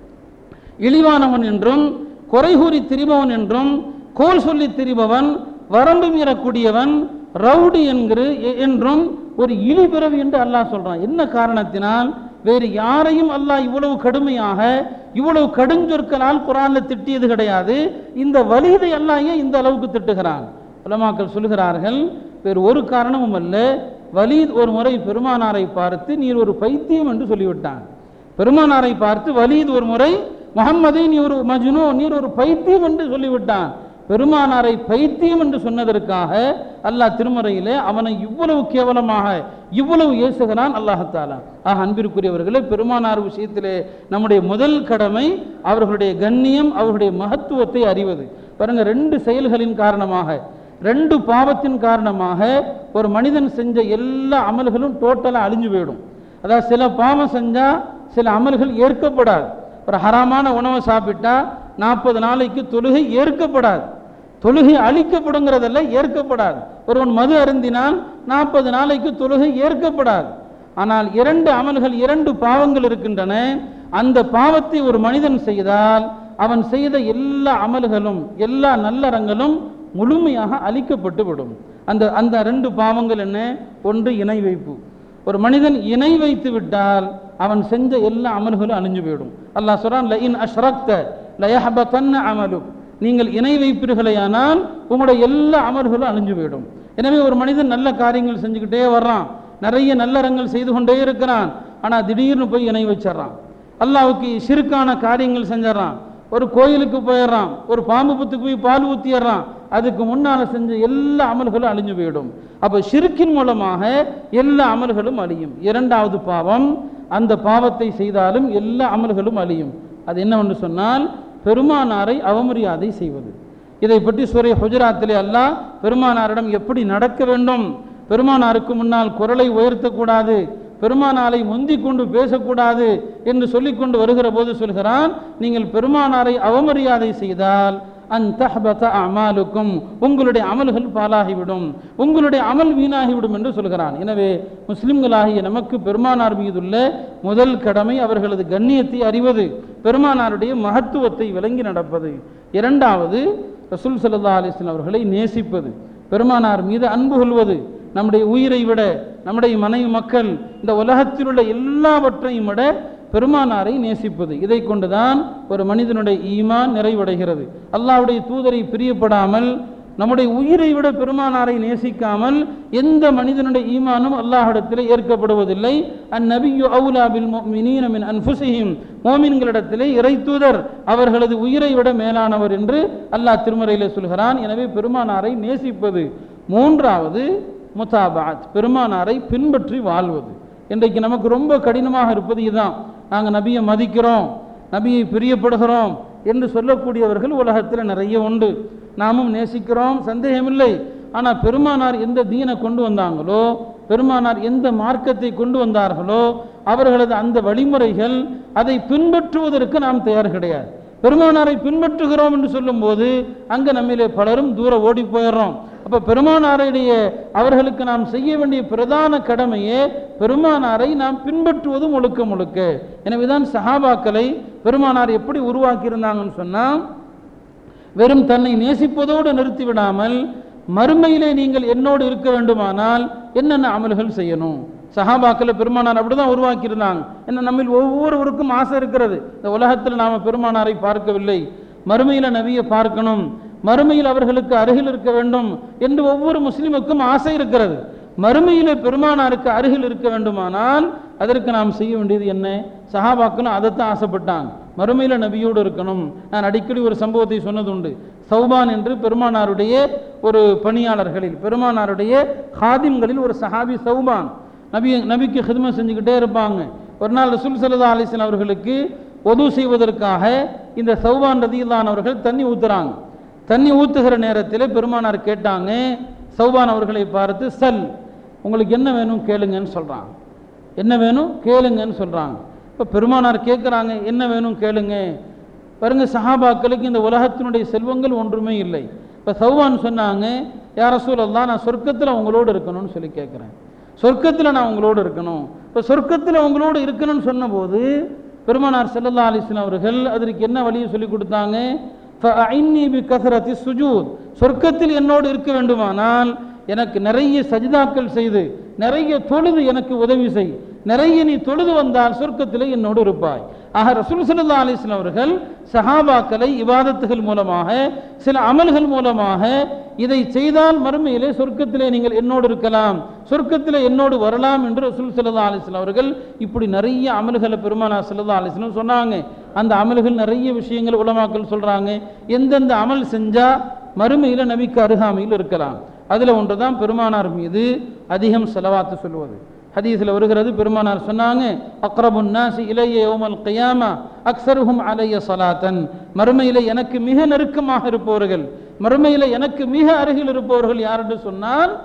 [SPEAKER 1] இழிவானவன் என்றும் குறை கூறி திரிபவன் என்றும் கோல் சொல்லி திரிபவன் வரம்பு மீறக்கூடியவன் ரவுடி என்கிற என்றும் ஒரு இழிபிறவி என்று அல்லாஹ் சொல்றான் என்ன காரணத்தினால் வேறு யாரையும் அல்லாஹ் இவ்வளவு கடுமையாக இவ்வளவு கடுஞ்சொற்களால் குரான்ல திட்டியது கிடையாது இந்த வலிதை அல்லாஹ் ஏன் இந்த அளவுக்கு திட்டுகிறான் உலமாக்கள் சொல்கிறார்கள் வேறு ஒரு காரணமும் அல்ல வலீத் ஒரு முறை பெருமானாரை பார்த்து நீர் ஒரு பைத்தியம் என்று சொல்லிவிட்டான் பெருமானாரை பார்த்து வலீத் ஒரு முறை முகம்மதை நீ ஒரு மஜ்னு நீர் ஒரு பைத்தியம் என்று சொல்லிவிட்டான் பெருமானாரை பைத்தியம் என்று சொன்னதற்காக அல்லாஹ் திருமறையிலே அவனை இவ்வளவு கேவலமாக இவ்வளவு ஏசுகிறான் அல்லாஹத்தாலா ஆக அன்பிற்குரியவர்களே பெருமானார் விஷயத்திலே நம்முடைய முதல் கடமை அவர்களுடைய கண்ணியம் அவர்களுடைய மகத்துவத்தை அறிவது பாருங்க ரெண்டு செயல்களின் காரணமாக ரெண்டு பாவத்தின் காரணமாக ஒரு மனிதன் செஞ்ச எல்லா அமல்களும் டோட்டலாக அழிஞ்சு போயிடும் அதாவது சில பாவம் செஞ்சா சில அமல்கள் ஏற்கப்படாது ஒரு ஹராமான உணவை சாப்பிட்டா நாற்பது நாளைக்கு தொழுகை ஏற்கப்படாது தொழுகை அழிக்கப்படுங்கிறதல்ல ஏற்கப்படாது ஒருவன் மது அருந்தினால் நாற்பது நாளைக்கு தொழுகை ஏற்கப்படாது ஆனால் இரண்டு அமல்கள் இரண்டு பாவங்கள் இருக்கின்றன அந்த பாவத்தை ஒரு மனிதன் செய்தால் அவன் செய்த எல்லா அமல்களும் எல்லா நல்லறங்களும் முழுமையாக அழிக்கப்பட்டு விடும் அந்த அந்த ரெண்டு பாவங்கள் என்ன ஒன்று இணை வைப்பு ஒரு மனிதன் இணை வைத்து விட்டால் அவன் செஞ்ச எல்லா அமல்களும் அழிஞ்சு போயிடும் அல்லாஹ் சொல்றான் லஇன் அஷ்ரக்த லயஹபதன்ன அமலு நீங்கள் இணை வைப்பீர்களேயானால் உங்களுடைய எல்லா அமல்களும் அழிஞ்சு போயிடும் எனவே ஒரு மனிதன் நல்ல காரியங்கள் செஞ்சுக்கிட்டே வர்றான் நிறைய நல்லறங்கள் செய்து கொண்டே இருக்கிறான் ஆனால் திடீர்னு போய் இணை வச்சிடறான் அல்லாவுக்கு சிறுக்கான காரியங்கள் செஞ்சிடறான் ஒரு கோயிலுக்கு போயிடுறான் ஒரு பாம்பு புத்துக்கு போய் பால் ஊத்திடுறான் அதுக்கு முன்னால் செஞ்ச எல்லா அமல்களும் அழிஞ்சு போயிடும் அப்போ ஷிருக்கின் மூலமாக எல்லா அமல்களும் அழியும் இரண்டாவது பாவம் அந்த பாவத்தை செய்தாலும் எல்லா அமல்களும் அழியும் அது என்னவென்று சொன்னால் பெருமானாரை அவமரியாதை செய்வது இதை பற்றி சூரிய ஹுஜராத்திலே அல்லாஹ் பெருமானாரிடம் எப்படி நடக்க வேண்டும் பெருமானாருக்கு முன்னால் குரலை உயர்த்தக்கூடாது பெருமானாரை முந்திக் கொண்டு பேசக்கூடாது என்று சொல்லிக்கொண்டு வருகிற போது சொல்கிறான் நீங்கள் பெருமானாரை அவமரியாதை செய்தால் அந்தஹபத அமாலுக்கும் உங்களுடைய அமல்கள் பாலாகிவிடும் உங்களுடைய அமல் வீணாகிவிடும் என்று சொல்கிறான் எனவே முஸ்லிம்களாகிய நமக்கு பெருமானார் மீதுள்ள முதல் கடமை அவர்களது கண்ணியத்தை அறிவது பெருமானாருடைய மகத்துவத்தை விளங்கி நடப்பது இரண்டாவது ரசூல் சல்லா அலிஸ்லாம் அவர்களை நேசிப்பது பெருமானார் மீது அன்பு கொள்வது நம்முடைய உயிரை விட நம்முடைய மனைவி மக்கள் இந்த உலகத்தில் உள்ள எல்லாவற்றையும் விட பெருமானாரை நேசிப்பது இதை கொண்டுதான் ஒரு மனிதனுடைய ஈமான் நிறைவடைகிறது அல்லாஹ்வுடைய தூதரை பிரியப்படாமல் நம்முடைய உயிரை விட பெருமானாரை நேசிக்காமல் எந்த மனிதனுடைய ஈமானும் அல்லாஹ்விடத்தில் ஏற்கப்படுவதில்லை அந்நபியு அவுலா பில் முஃமினீன மின் அன்ஃபுஸிஹிம் மோமின்களிடத்திலே இறை தூதர் அவர்களது உயிரை விட மேலானவர் என்று அல்லாஹ் திருமறையிலே சொல்கிறான் எனவே பெருமானாரை நேசிப்பது மூன்றாவது முத்தாபாத் பெருமானாரை பின்பற்றி வாழ்வது இன்றைக்கு நமக்கு ரொம்ப கடினமாக இருப்பது இதுதான் நாங்கள் நபியை மதிக்கிறோம் நபியை பிரியப்படுகிறோம் என்று சொல்லக்கூடியவர்கள் உலகத்தில் நிறைய உண்டு நாமும் நேசிக்கிறோம் சந்தேகமில்லை ஆனால் பெருமானார் எந்த தீனை கொண்டு வந்தாங்களோ பெருமானார் எந்த மார்க்கத்தை கொண்டு வந்தார்களோ அவர்களது அந்த வழிமுறைகள் அதை பின்பற்றுவதற்கு நாம் தயார் கிடையாது பெருமானாரை பின்பற்றுகிறோம் என்று சொல்லும்போது அங்கே நம்மிலே பலரும் தூர ஓடி போயிடுறோம் அப்போ பெருமானாருடைய அவர்களுக்கு நாம் செய்ய வேண்டிய பிரதான கடமையே பெருமானாரை நாம் பின்பற்றுவது முழுக்க முழுக்க எனவேதான் சஹாபாக்களை பெருமானார் எப்படி உருவாக்கியிருந்தாங்கன்னு சொன்னால் வெறும் தன்னை நேசிப்பதோடு நிறுத்திவிடாமல் மறுமையிலே நீங்கள் என்னோடு இருக்க வேண்டுமானால் என்னென்ன அமல்கள் செய்யணும் சஹாபாக்கள் பெருமானார் அப்படிதான் உருவாக்கியிருந்தாங்க என்ன நம்மில் ஒவ்வொருவருக்கும் ஆசை இருக்கிறது இந்த உலகத்தில் நாம பெருமானாரை பார்க்கவில்லை மறுமையில நபியை பார்க்கணும் மறுமையில் அவர்களுக்கு அருகில் இருக்க வேண்டும் என்று ஒவ்வொரு முஸ்லிமுக்கும் ஆசை இருக்கிறது மறுமையில பெருமானாருக்கு அருகில் இருக்க வேண்டுமானால் அதற்கு நாம் செய்ய வேண்டியது என்ன சஹாபாக்களும் அதைத்தான் ஆசைப்பட்டாங்க மறுமையில நபியோடு இருக்கணும் நான் அடிக்கடி ஒரு சம்பவத்தை சொன்னது உண்டு சௌபான் என்று பெருமானாருடைய ஒரு பணியாளர்களில் பெருமானாருடைய ஹாதிம்களில் ஒரு சஹாபி சௌபான் நபி நபிக்கு ஹிதமை செஞ்சுக்கிட்டே இருப்பாங்க ஒரு நாள் ரசூல் சல்லா அலிஸ்லாம் அவர்களுக்கு ஒது செய்வதற்காக இந்த சௌபான் ரதியில்லான் அவர்கள் தண்ணி ஊத்துறாங்க தண்ணி ஊத்துகிற நேரத்தில் பெருமானார் கேட்டாங்க சௌபான் அவர்களை பார்த்து சல் உங்களுக்கு என்ன வேணும் கேளுங்கன்னு சொல்றாங்க என்ன வேணும் கேளுங்கன்னு சொல்றாங்க இப்போ பெருமானார் கேட்குறாங்க என்ன வேணும் கேளுங்க பாருங்க சஹாபாக்களுக்கு இந்த உலகத்தினுடைய செல்வங்கள் ஒன்றுமே இல்லை இப்போ சௌவான் சொன்னாங்க யார சூழல்லாம் நான் சொர்க்கத்தில் உங்களோடு இருக்கணும்னு சொல்லி கேட்குறேன் சொர்க்கத்தில் நான் உங்களோடு இருக்கணும் இப்போ சொர்க்கத்தில் உங்களோடு இருக்கணும்னு சொன்னபோது பெருமானார் செல்லல்லா அலிஸ்லாம் அவர்கள் அதற்கு என்ன வழியை சொல்லி கொடுத்தாங்க ஃபஅஇன்னி பிகஸரத்தி சுஜூத் சொர்க்கத்தில் என்னோடு இருக்க வேண்டுமானால் எனக்கு நிறைய சஜிதாக்கள் செய்து நிறைய தொழுது எனக்கு உதவி செய் நிறைய நீ தொழுது வந்தால் சொர்க்கத்திலே என்னோடு இருப்பாய் ஆக ரசூல் சல்லா அலிஸ்லாம் அவர்கள் சஹாபாக்களை இபாதத்துகள் மூலமாக சில அமல்கள் மூலமாக இதை செய்தால் மறுமையிலே சொர்க்கத்திலே நீங்கள் என்னோடு இருக்கலாம் சொர்க்கத்திலே என்னோடு வரலாம் என்று ரசூல் சல்லா அலிஸ்லாம் அவர்கள் இப்படி நிறைய அமல்களை பெருமானா சல்லா அலிஸ்லாம் சொன்னாங்க அந்த அமல்கள் நிறைய விஷயங்கள் உலமாக்கள் சொல்றாங்க எந்தெந்த அமல் செஞ்சா மறுமையில நபிக்கு அருகாமையில் இருக்கலாம் அதுல ஒன்றுதான் பெருமானார் மீது அதிகம் செலவாத்து சொல்வது ஹதீஸில் வருகிறது பெருமானார் சொன்னாங்க அக்ரபுன் நாசி இளைய யோமல் கயாமா அக்சருஹும் அலைய சலாத்தன் மறுமையில எனக்கு மிக நெருக்கமாக இருப்பவர்கள் மறுமையில எனக்கு மிக அருகில் இருப்பவர்கள் யார் என்று சொன்னால்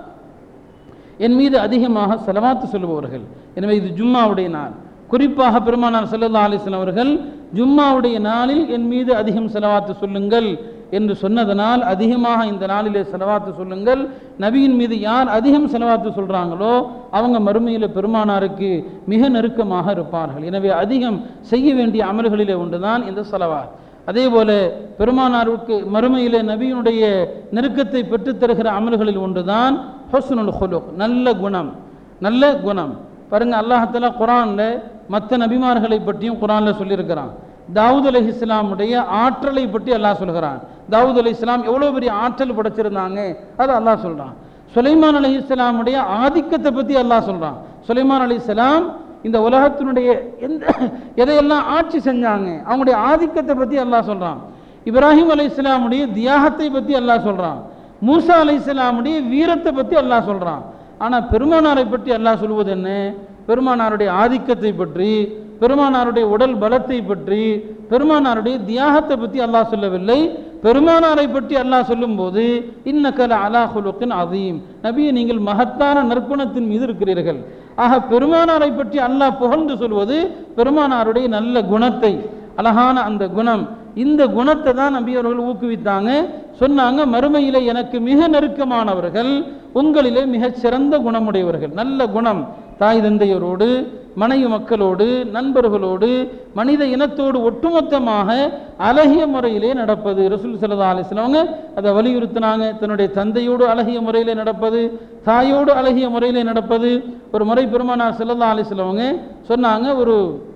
[SPEAKER 1] என் மீது அதிகமாக செலவாத்து சொல்லுபவர்கள் எனவே இது ஜும்மாவுடைய நாள் குறிப்பாக பெருமானார் சல்லல்லா அலிஸ்லாம் அவர்கள் ஜும்மாவுடைய நாளில் என் மீது அதிகம் செலவாத்து சொல்லுங்கள் என்று சொன்னதனால் அதிகமாக இந்த நாளிலே செலவாத்து சொல்லுங்கள் நபியின் மீது யார் அதிகம் செலவாத்து சொல்றாங்களோ அவங்க மறுமையில் பெருமானாருக்கு மிக நெருக்கமாக இருப்பார்கள் எனவே அதிகம் செய்ய வேண்டிய அமல்களிலே ஒன்றுதான் இந்த செலவாத் அதே போல பெருமானாருக்கு மறுமையிலே நபியினுடைய நெருக்கத்தை பெற்றுத் தருகிற அமல்களில் ஒன்றுதான் ஹொஸ்னுல் ஹுலுக் நல்ல குணம் நல்ல குணம் பாருங்க அல்லாஹால குரான்ல மற்ற நபிமார்களை பற்றியும் குரான்ல சொல்லியிருக்கிறான் தாவூத் அலி இஸ்லாமுடைய ஆற்றலை பற்றி அல்லாஹ் சொல்கிறான் தாவூத் அலி இஸ்லாம் எவ்வளோ பெரிய ஆற்றல் படைச்சிருந்தாங்க அது அல்லாஹ் சொல்றான் சுலைமான் அலி இஸ்லாமுடைய ஆதிக்கத்தை பற்றி அல்லாஹ் சொல்றான் சுலைமான் அலி இஸ்லாம் இந்த உலகத்தினுடைய எந்த எதையெல்லாம் ஆட்சி செஞ்சாங்க அவங்களுடைய ஆதிக்கத்தை பற்றி அல்லாஹ் சொல்றான் இப்ராஹிம் அலி இஸ்லாமுடைய தியாகத்தை பற்றி அல்லாஹ் சொல்றான் மூசா அலி இஸ்லாமுடைய வீரத்தை பற்றி அல்லாஹ் சொல்றான் ஆனால் பெருமானாரை பற்றி அல்லாஹ் சொல்வது என்ன பெருமானாருடைய ஆதிக்கத்தை பற்றி பெருமானாருடைய உடல் பலத்தை பற்றி பெருமானாருடைய தியாகத்தை பற்றி அல்லாஹ் சொல்லவில்லை பெருமானாரை பற்றி அல்லாஹ் சொல்லும்போது இன்னக்கல அலா ஹுலுக்கின் அதீம் நபியை நீங்கள் மகத்தான நற்குணத்தின் மீது இருக்கிறீர்கள் ஆக பெருமானாரை பற்றி அல்லாஹ் புகழ்ந்து சொல்வது பெருமானாருடைய நல்ல குணத்தை அழகான அந்த குணம் இந்த குணத்தை தான் நபி அவர்கள் ஊக்குவித்தாங்க சொன்னாங்க மறுமையிலே எனக்கு மிக நெருக்கமானவர்கள் உங்களிலே மிகச் சிறந்த குணமுடையவர்கள் நல்ல குணம் தாய் தந்தையரோடு மனைவி மக்களோடு நண்பர்களோடு மனித இனத்தோடு ஒட்டுமொத்தமாக அழகிய முறையிலே நடப்பது ரசூல் சல்லா அலிஸ்லவங்க அதை வலியுறுத்தினாங்க தன்னுடைய தந்தையோடு அழகிய முறையிலே நடப்பது தாயோடு அழகிய முறையிலே நடப்பது ஒரு முறை பெருமானார் சல்லா அலிஸ்லவங்க சொன்னாங்க ஒரு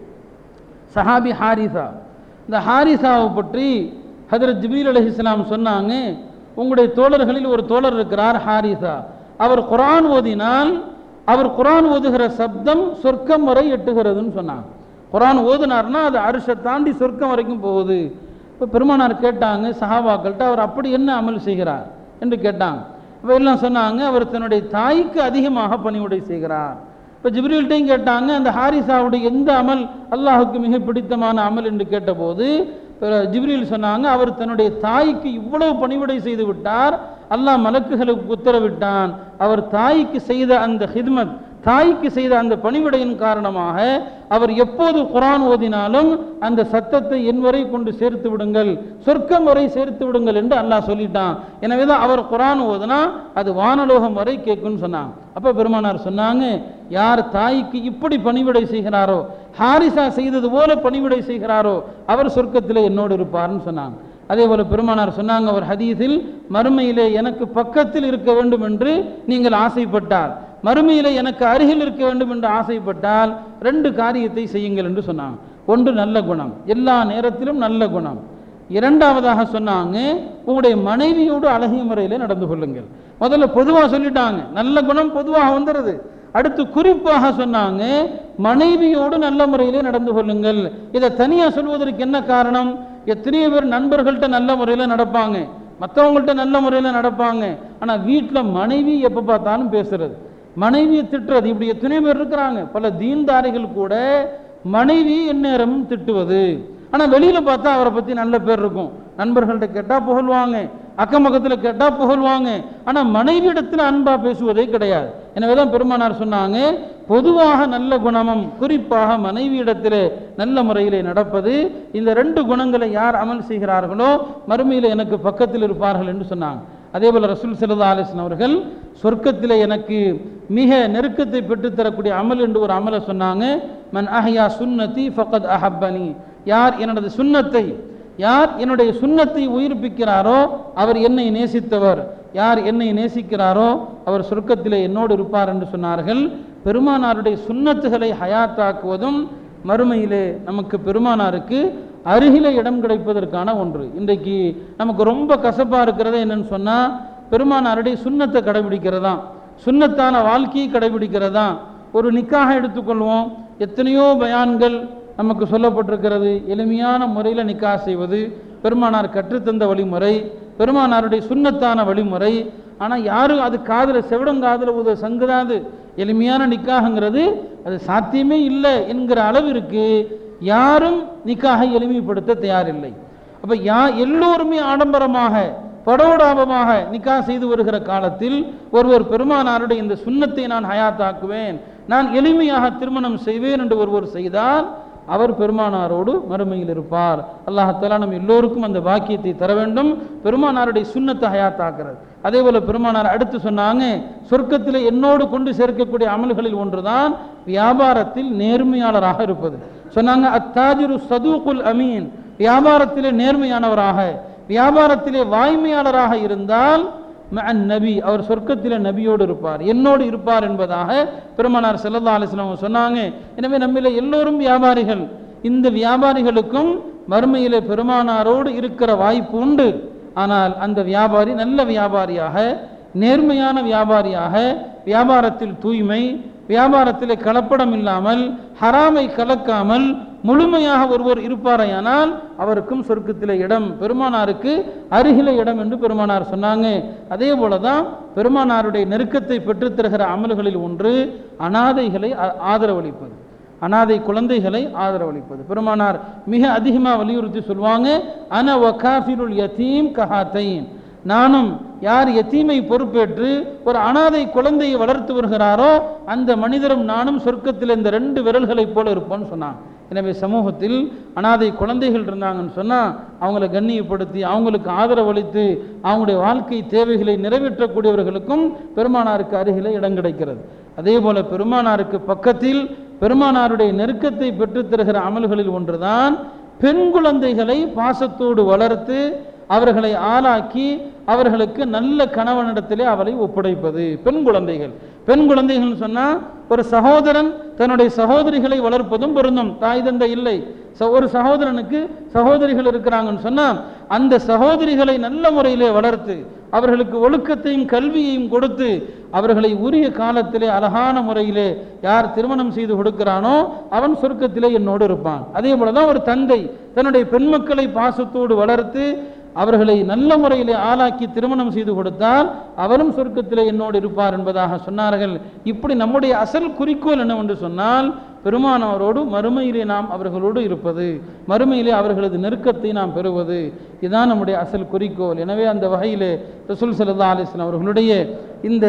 [SPEAKER 1] சஹாபி ஹாரிசா இந்த ஹாரிசாவை பற்றி ஹதரத் ஜிபீல் அலி இஸ்லாம் சொன்னாங்க உங்களுடைய தோழர்களில் ஒரு தோழர் இருக்கிறார் ஹாரிசா அவர் குரான் ஓதினால் அவர் குரான் ஓதுகிற சப்தம் சொர்க்கம் வரை எட்டுகிறதுன்னு சொன்னாங்க குரான் ஓதுனார்னா அது அரிசை தாண்டி சொர்க்கம் வரைக்கும் போகுது இப்போ பெருமானார் கேட்டாங்க சஹாபாக்கள்கிட்ட அவர் அப்படி என்ன அமல் செய்கிறார் என்று கேட்டாங்க இப்போ எல்லாம் சொன்னாங்க அவர் தன்னுடைய தாய்க்கு அதிகமாக பணிவுடை செய்கிறார் இப்போ ஜிப்ரீல்கிட்டையும் கேட்டாங்க அந்த ஹாரிசாவுடைய எந்த அமல் அல்லாஹுக்கு மிக பிடித்தமான அமல் என்று கேட்டபோது ஜிப்ரீல் சொன்னாங்க அவர் தன்னுடைய தாய்க்கு இவ்வளவு பணிவிடை செய்து விட்டார் அல்லாஹ் மலக்குகளுக்கு உத்தரவிட்டான் அவர் தாய்க்கு செய்த அந்த ஹித்மத் தாய்க்கு செய்த அந்த பணிவிடையின் காரணமாக அவர் எப்போது குரான் ஓதினாலும் அந்த சத்தத்தை என் வரை கொண்டு சேர்த்து விடுங்கள் சொர்க்கம் வரை சேர்த்து விடுங்கள் என்று அல்லாஹ் சொல்லிட்டான் எனவே தான் அவர் குரான் ஓதுனா அது வானலோகம் வரை கேட்கும்னு சொன்னாங்க அப்போ பெருமானார் சொன்னாங்க யார் தாய்க்கு இப்படி பணிவிடை செய்கிறாரோ ஹாரிசா செய்தது போல பணிவிடை செய்கிறாரோ அவர் சொர்க்கத்தில் என்னோடு இருப்பார்னு சொன்னாங்க அதே போல பெருமானார் சொன்னாங்க ஒரு ஹதீஸில் மறுமையிலே எனக்கு பக்கத்தில் இருக்க வேண்டும் என்று நீங்கள் ஆசைப்பட்டால் மறுமையிலே எனக்கு அருகில் இருக்க வேண்டும் என்று ஆசைப்பட்டால் ரெண்டு காரியத்தை செய்யுங்கள் என்று சொன்னாங்க ஒன்று நல்ல குணம் எல்லா நேரத்திலும் நல்ல குணம் இரண்டாவதாக சொன்னாங்க உங்களுடைய மனைவியோடு அழகிய முறையில் நடந்து கொள்ளுங்கள் முதல்ல பொதுவாக சொல்லிட்டாங்க நல்ல குணம் பொதுவாக வந்துடுது அடுத்து குறிப்பாக சொன்னாங்க மனைவியோடு நல்ல முறையிலே நடந்து கொள்ளுங்கள் இதை தனியாக சொல்வதற்கு என்ன காரணம் எத்தனையோ பேர் நண்பர்கள்ட்ட நல்ல முறையில் நடப்பாங்க மற்றவங்கள்ட்ட நல்ல முறையில் நடப்பாங்க ஆனால் வீட்டில் மனைவி எப்போ பார்த்தாலும் பேசுறது மனைவியை திட்டுறது இப்படி எத்தனையோ பேர் இருக்கிறாங்க பல தீன்தாரிகள் கூட மனைவி எந்நேரமும் திட்டுவது ஆனால் வெளியில் பார்த்தா அவரை பற்றி நல்ல பேர் இருக்கும் நண்பர்கள்ட்ட கேட்டால் புகழ்வாங்க அக்கம் பக்கத்தில் கேட்டால் புகழ்வாங்க ஆனால் மனைவியிடத்தில் அன்பாக பேசுவதே கிடையாது எனவே தான் பெருமானார் சொன்னாங்க பொதுவாக நல்ல குணமும் குறிப்பாக மனைவியிடத்தில் நல்ல முறையிலே நடப்பது இந்த ரெண்டு குணங்களை யார் அமல் செய்கிறார்களோ மறுமையில் எனக்கு பக்கத்தில் இருப்பார்கள் என்று சொன்னாங்க அதே போல் ரசூல் சல்லா அலிஸ்லாம் அவர்கள் சொர்க்கத்தில் எனக்கு மிக நெருக்கத்தை பெற்றுத்தரக்கூடிய அமல் என்று ஒரு அமலை சொன்னாங்க மன் அஹ்யா சுன்னதி ஃபகத் அஹப்பனி யார் என்னோட சுன்னத்தை யார் என்னுடைய சுன்னத்தை உயிர்ப்பிக்கிறாரோ அவர் என்னை நேசித்தவர் யார் என்னை நேசிக்கிறாரோ அவர் சொர்க்கத்திலே என்னோடு இருப்பார் என்று சொன்னார்கள் பெருமானாருடைய சுன்னத்துகளை ஹயாத்தாக்குவதும் மறுமையிலே நமக்கு பெருமானாருக்கு அருகில இடம் கிடைப்பதற்கான ஒன்று இன்றைக்கு நமக்கு ரொம்ப கசப்பாக இருக்கிறது என்னன்னு சொன்னால் பெருமானாருடைய சுண்ணத்தை கடைபிடிக்கிறதா சுண்ணத்தான வாழ்க்கையை கடைபிடிக்கிறதா ஒரு நிக்காக எடுத்துக்கொள்வோம் எத்தனையோ பயான்கள் நமக்கு சொல்லப்பட்டிருக்கிறது எளிமையான முறையில் நிக்கா செய்வது பெருமானார் கற்றுத்தந்த வழிமுறை பெருமானாருடைய சுண்ணத்தான வழிமுறை ஆனால் யாரும் அது காதில் செவிடங்காதில் உத சங்குதாது எளிமையான நிக்காகங்கிறது அது சாத்தியமே இல்லை என்கிற அளவிற்கு யாரும் நிக்காக எளிமைப்படுத்த தயாரில்லை அப்போ யா எல்லோருமே ஆடம்பரமாக படோடாபமாக நிக்கா செய்து வருகிற காலத்தில் ஒருவர் பெருமானாருடைய இந்த சுண்ணத்தை நான் ஹயாத்தாக்குவேன் நான் எளிமையாக திருமணம் செய்வேன் என்று ஒருவர் செய்தால் அவர் பெருமானாரோடு மறுமையில் இருப்பார் அல்லாஹாலா நம்ம எல்லோருக்கும் அந்த பாக்கியத்தை தர வேண்டும் பெருமானாருடைய சுண்ணத்தை ஹயாத்தாக்குறது அதே போல பெருமானார் அடுத்து சொன்னாங்க சொர்க்கத்தில் என்னோடு கொண்டு சேர்க்கக்கூடிய அமல்களில் ஒன்றுதான் வியாபாரத்தில் நேர்மையாளராக இருப்பது சொன்னாங்க அத்தாஜிரு சதூகுல் அமீன் வியாபாரத்திலே நேர்மையானவராக வியாபாரத்திலே வாய்மையாளராக இருந்தால் நபி அவர் சொர்க்கத்திலே நபியோடு இருப்பார் என்னோடு இருப்பார் என்பதாக பெருமானார் செல்லல்லா அலிஸ்லாம் சொன்னாங்க எனவே நம்மில எல்லோரும் வியாபாரிகள் இந்த வியாபாரிகளுக்கும் மறுமையிலே பெருமானாரோடு இருக்கிற வாய்ப்பு உண்டு ஆனால் அந்த வியாபாரி நல்ல வியாபாரியாக நேர்மையான வியாபாரியாக வியாபாரத்தில் தூய்மை வியாபாரத்திலே கலப்படம் இல்லாமல் ஹராமை கலக்காமல் முழுமையாக ஒருவர் இருப்பாரையானால் அவருக்கும் சொர்க்கத்திலே இடம் பெருமானாருக்கு அருகில இடம் என்று பெருமானார் சொன்னாங்க அதே போல தான் பெருமானாருடைய நெருக்கத்தை பெற்றுத்தருகிற அமல்களில் ஒன்று அனாதைகளை ஆதரவளிப்பது அனாதை குழந்தைகளை ஆதரவளிப்பது பெருமானார் மிக அதிகமாக வலியுறுத்தி சொல்லுவாங்க அன வகாஃபிருல் யதீம் கஹாத்தைன் நானும் யார் எத்தீமை பொறுப்பேற்று ஒரு அனாதை குழந்தையை வளர்த்து வருகிறாரோ அந்த மனிதரும் நானும் சொர்க்கத்தில் இந்த ரெண்டு விரல்களைப் போல இருப்போம்னு சொன்னாங்க எனவே சமூகத்தில் அனாதை குழந்தைகள் இருந்தாங்கன்னு சொன்னால் அவங்கள கண்ணியப்படுத்தி அவங்களுக்கு ஆதரவளித்து அவங்களுடைய வாழ்க்கை தேவைகளை நிறைவேற்றக்கூடியவர்களுக்கும் பெருமானாருக்கு அருகில் இடம் கிடைக்கிறது அதே போல பெருமானாருக்கு பக்கத்தில் பெருமானாருடைய நெருக்கத்தை பெற்றுத்தருகிற அமல்களில் ஒன்றுதான் பெண் குழந்தைகளை பாசத்தோடு வளர்த்து அவர்களை ஆளாக்கி அவர்களுக்கு நல்ல கணவனிடத்திலே அவளை ஒப்படைப்பது பெண் குழந்தைகள் பெண் குழந்தைகள் சொன்னா ஒரு சகோதரன் தன்னுடைய சகோதரிகளை வளர்ப்பதும் பொருந்தும் தாய் தந்தை இல்லை ஒரு சகோதரனுக்கு சகோதரிகள் இருக்கிறாங்கன்னு சொன்னா அந்த சகோதரிகளை நல்ல முறையிலே வளர்த்து அவர்களுக்கு ஒழுக்கத்தையும் கல்வியையும் கொடுத்து அவர்களை உரிய காலத்திலே அழகான முறையிலே யார் திருமணம் செய்து கொடுக்கிறானோ அவன் சொர்க்கத்திலே என்னோடு இருப்பான் அதே போலதான் ஒரு தந்தை தன்னுடைய பெண் மக்களை பாசத்தோடு வளர்த்து அவர்களை நல்ல முறையிலே ஆளாக்கி திருமணம் செய்து கொடுத்தால் அவரும் சொர்க்கத்திலே என்னோடு இருப்பார் என்பதாக சொன்னார்கள் இப்படி நம்முடைய அசல் குறிக்கோள் என்னவென்று சொன்னால் பெருமானவரோடு மறுமையிலே நாம் அவர்களோடு இருப்பது மறுமையிலே அவர்களது நெருக்கத்தை நாம் பெறுவது இதுதான் நம்முடைய அசல் குறிக்கோள் எனவே அந்த வகையிலே ரசூல் சல்லா அலிஸ்லாம் அவர்களுடைய இந்த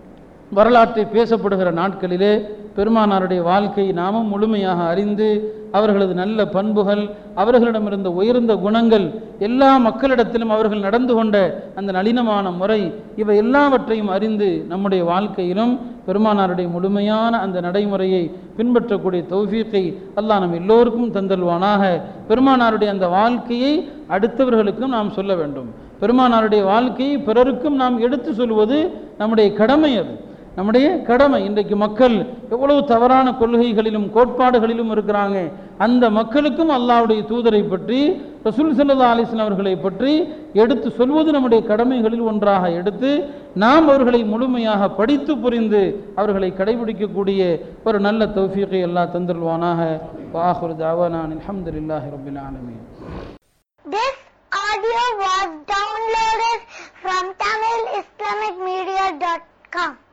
[SPEAKER 1] வரலாற்றை பேசப்படுகிற நாட்களிலே பெருமானாருடைய வாழ்க்கை நாமும் முழுமையாக அறிந்து அவர்களது நல்ல பண்புகள் அவர்களிடமிருந்த உயர்ந்த குணங்கள் எல்லா மக்களிடத்திலும் அவர்கள் நடந்து கொண்ட அந்த நளினமான முறை இவை எல்லாவற்றையும் அறிந்து நம்முடைய வாழ்க்கையிலும் பெருமானாருடைய முழுமையான அந்த நடைமுறையை பின்பற்றக்கூடிய தௌஃபீக்கை அல்லாஹ் நம் எல்லோருக்கும் தந்தல்வானாக பெருமானாருடைய அந்த வாழ்க்கையை அடுத்தவர்களுக்கும் நாம் சொல்ல வேண்டும் பெருமானாருடைய வாழ்க்கையை பிறருக்கும் நாம் எடுத்து சொல்வது நம்முடைய கடமை அது நம்முடைய கடமை இன்றைக்கு மக்கள் எவ்வளவு தவறான கொள்கைகளிலும் கோட்பாடுகளிலும் இருக்கிறாங்க அந்த மக்களுக்கும் அல்லாஹ்வுடைய தூதரை பற்றி ரசூல் சல்லா அலிஸ்லாம் அவர்களை பற்றி எடுத்து சொல்வது நம்முடைய கடமைகளில் ஒன்றாக எடுத்து நாம் அவர்களை முழுமையாக படித்து புரிந்து அவர்களை கடைபிடிக்கக்கூடிய ஒரு நல்ல தௌஃபீகை அல்லாஹ் தந்துருவானாக வாஹுர் தாவானான் அல்ஹம்துலில்லாஹி ரபில் ஆலமீன்
[SPEAKER 2] This audio was downloaded from TamilIslamicMedia.com.